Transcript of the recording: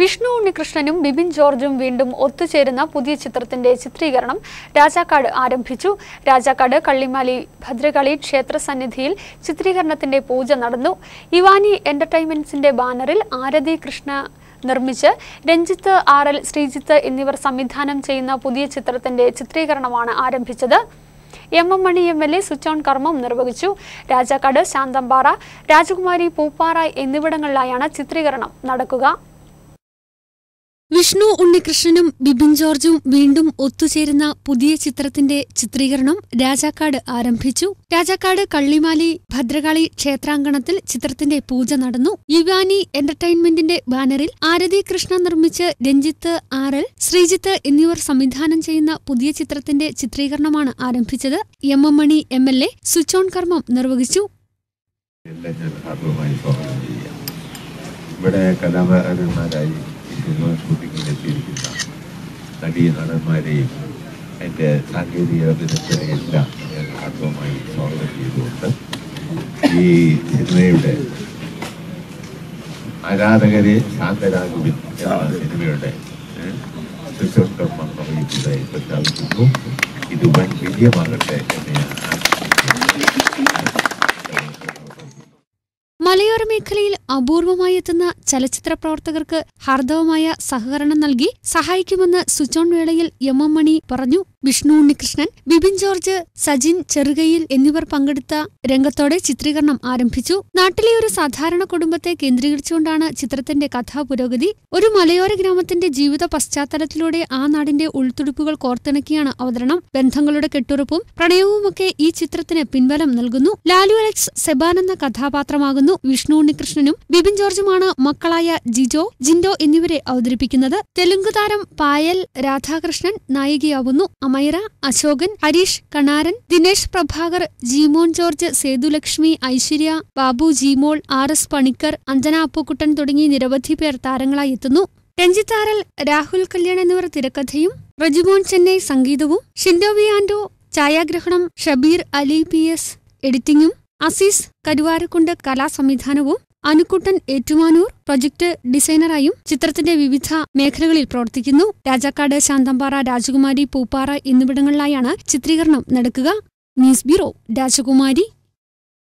വിഷ്ണു ഉണ്ണികൃഷ്ണനും ബിബിൻ ജോർജും വീണ്ടും ഒത്തുചേരുന്ന പുതിയ ചിത്രത്തിന്റെ ചിത്രീകരണം രാജാക്കാട് ആരംഭിച്ചു രാജാക്കാട് കള്ളിമാലി ഭദ്രകാളി ക്ഷേത്ര സന്നിധിയിൽ ചിത്രീകരണത്തിന്റെ പൂജ നടന്നു ഇവാനി എന്റർടൈൻമെന്റ്സിന്റെ ബാനറിൽ ആരതി കൃഷ്ണ നിർമ്മിച്ച് രഞ്ജിത്ത് ആർ എൽ ശ്രീജിത്ത് എന്നിവർ സംവിധാനം ചെയ്യുന്ന പുതിയ ചിത്രത്തിന്റെ ചിത്രീകരണമാണ് ആരംഭിച്ചത് M M Mani M L A switch on കർമ്മം നിർവഹിച്ചു രാജാക്കാട് ശാന്തമ്പാറ രാജകുമാരി പൂപ്പാറ എന്നിവിടങ്ങളിലായാണ് ചിത്രീകരണം നടക്കുക വിഷ്ണു ഉണ്ണികൃഷ്ണനും ബിബിൻ ജോർജും വീണ്ടും ഒത്തുചേരുന്ന പുതിയ ചിത്രത്തിന്റെ ചിത്രീകരണം രാജാക്കാട് ആരംഭിച്ചു രാജാക്കാട് കള്ളിമാലി ഭദ്രകാളി ക്ഷേത്രാങ്കണത്തിൽ ചിത്രത്തിന്റെ പൂജ നടന്നു യുവാനി എന്റർടൈൻമെന്റിന്റെ ബാനറിൽ ആരതി കൃഷ്ണ നിർമ്മിച്ച് രഞ്ജിത്ത് ആർ എൽ ശ്രീജിത്ത് എന്നിവർ സംവിധാനം ചെയ്യുന്ന പുതിയ ചിത്രത്തിന്റെ ചിത്രീകരണമാണ് ആരംഭിച്ചത് M M Mani M L A switch on കർമ്മം നിർവഹിച്ചു എല്ലാം ഞാൻ ഹാർദവമായി സ്വാഗതം ചെയ്യാം ഇവിടെ കലാകാരന്മാരായി ഈ സിനിമ ഷൂട്ടിങ്ങിൽ എത്തിയിരിക്കുന്ന നടീ നടന്മാരെയും എൻ്റെ സാങ്കേതിക വിദഗ്ധരെയെല്ലാം ഞാൻ ഹാർദവമായി സ്വാഗതം ചെയ്തുകൊണ്ട് ഈ സിനിമയുടെ ആരാധകരെ ശാന്തരാകുവിൻ എന്ന സിനിമയുടെ ശുശ്രൂഷകർമ്മം നിർവഹിച്ചതായി പ്രഖ്യാപിക്കുന്നു ഇത് വൻ വിജയമാകട്ടെ എന്ന് ഞാൻ ആശംസിക്കുന്നു മലയോര മേഖലയിൽ അപൂർവമായി എത്തുന്ന ചലച്ചിത്ര പ്രവർത്തകർക്ക് ഹാർദവമായ സഹകരണം നൽകി സഹായിക്കുമെന്ന് സുചോൺ വേളയിൽ എം എം മണി പറഞ്ഞു വിഷ്ണു ഉണ്ണികൃഷ്ണൻ ബിബിൻ ജോർജ് സജിൻ ചെറുകയിൽ എന്നിവർ പങ്കെടുത്ത രംഗത്തോടെ ചിത്രീകരണം ആരംഭിച്ചു നാട്ടിലെ ഒരു സാധാരണ കുടുംബത്തെ കേന്ദ്രീകരിച്ചുകൊണ്ടാണ് ചിത്രത്തിന്റെ കഥാ പുരോഗതി ഒരു മലയോര ഗ്രാമത്തിന്റെ ജീവിത പശ്ചാത്തലത്തിലൂടെ ആ നാടിന്റെ ഉൾത്തുടുപ്പുകൾ കോർത്തിണക്കിയാണ് അവതരണം ബന്ധങ്ങളുടെ കെട്ടുറപ്പും പ്രണയവുമൊക്കെ ഈ ചിത്രത്തിന് പിൻബലം നൽകുന്നു ലാലു അലക്സ് സെബാൻ എന്ന കഥാപാത്രമാകുന്നു വിഷ്ണു ഉണ്ണികൃഷ്ണനും ബിബിൻ ജോർജുമാണ് മക്കളായ ജിജോ ജിൻഡോ എന്നിവരെ അവതരിപ്പിക്കുന്നത് തെലുങ്ക് താരം പായൽ രാധാകൃഷ്ണൻ നായികയാവുന്നു അമൈറ അശോകൻ ഹരീഷ് കണാരൻ ദിനേശ് പ്രഭാകർ ജീമോൻ ജോർജ് സേതുലക്ഷ്മി ഐശ്വര്യ ബാബു ജീമോൾ ആർ എസ് പണിക്കർ അഞ്ജന അപ്പുക്കുട്ടൻ തുടങ്ങി നിരവധി പേർ താരങ്ങളായി എത്തുന്നു രഞ്ജിത്ത് ആറൽ രാഹുൽ കല്യാൺ എന്നിവർ തിരക്കഥയും റജിമോൻ ചെന്നൈ സംഗീതവും ഷിൻഡോ വി ആൻഡോ ഛായാഗ്രഹണം ഷബീർ അലി പി എസ് എഡിറ്റിംഗും അസീസ് കരുവാരക്കുണ്ട് കലാസംവിധാനവും അനുക്കുട്ടൻ ഏറ്റുമാനൂർ പ്രൊജക്ട് ഡിസൈനറായും ചിത്രത്തിന്റെ വിവിധ മേഖലകളിൽ പ്രവർത്തിക്കുന്നു രാജാക്കാട് ശാന്തമ്പാറ രാജകുമാരി പൂപ്പാറ എന്നിവിടങ്ങളിലായാണ് ചിത്രീകരണം നടക്കുക ന്യൂസ് ബ്യൂറോ രാജകുമാരി